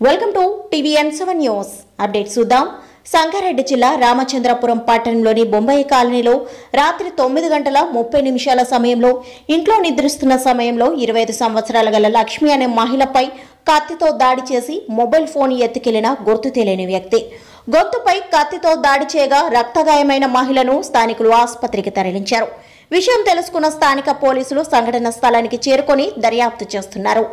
Welcome to TVN seven news update చూద్దాం సంగారెడ్డి జిల్లా రామచంద్రపురం పట్టణంలోని బొంబాయి కాలనీలో రాత్రి తొమ్మిది గంటల ముప్పై నిమిషాల సమయంలో ఇంట్లో నిద్రిస్తున్న సమయంలో ఇరవై ఐదు సంవత్సరాల గల లక్ష్మి అనే మహిళపై కత్తితో దాడి చేసి మొబైల్ ఫోన్ ఎత్తుకెళ్లిన గుర్తు తెలియని వ్యక్తి గొంతుపై కత్తితో దాడి చేయగా రక్తగాయమైన మహిళను స్థానికులు ఆసుపత్రికి తరలించారు విషయం తెలుసుకున్న స్థానిక పోలీసులు సంఘటన స్థలానికి చేరుకొని దర్యాప్తు చేస్తున్నారు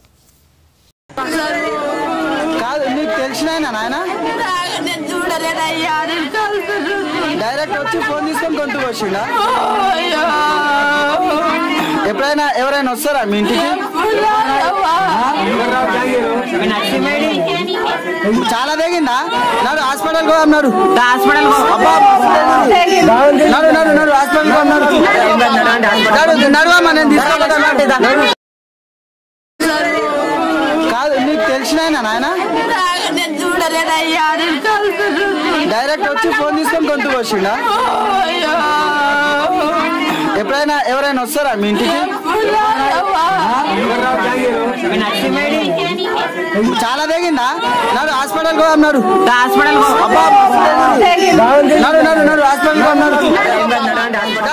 కాదు నీకు తెలిసినాయన నాయన నేను చూడలేదయ్యా నేను కలుసుకున్నాను. డైరెక్ట్ వచ్చి ఫోన్ తీసుకొని కొంటూ వచ్చిండా అయ్యో. ఎప్పుడైనా ఎవరైనా వస్తారా మీ ఇంటికి పుల్లారవ్వా. చాలా తెగిందా నాడు హాస్పిటల్ కూడా అన్నారు హాస్పిటల్ అబ్బా నడు నడు నడు హాస్పిటల్ కూడా అన్నారు నడు నడువమ్మా నేను తీసుకుంటా కాదు నీకు తెలిసినాయన నాయన నేను చూడలేదయ్యా నేను కలుసుకున్నాను. డైరెక్ట్ వచ్చి ఫోన్ తీసుకొని కొంటూ వచ్చిండా అయ్యో. ఎప్పుడైనా ఎవరైనా వస్తారా మీ ఇంటికి పుల్లారవ్వా. చాలా తెగిందా నాడు హాస్పిటల్ కూడా అన్నారు హాస్పిటల్ అబ్బా నడు నడు నడు హాస్పిటల్ కూడా అన్నారు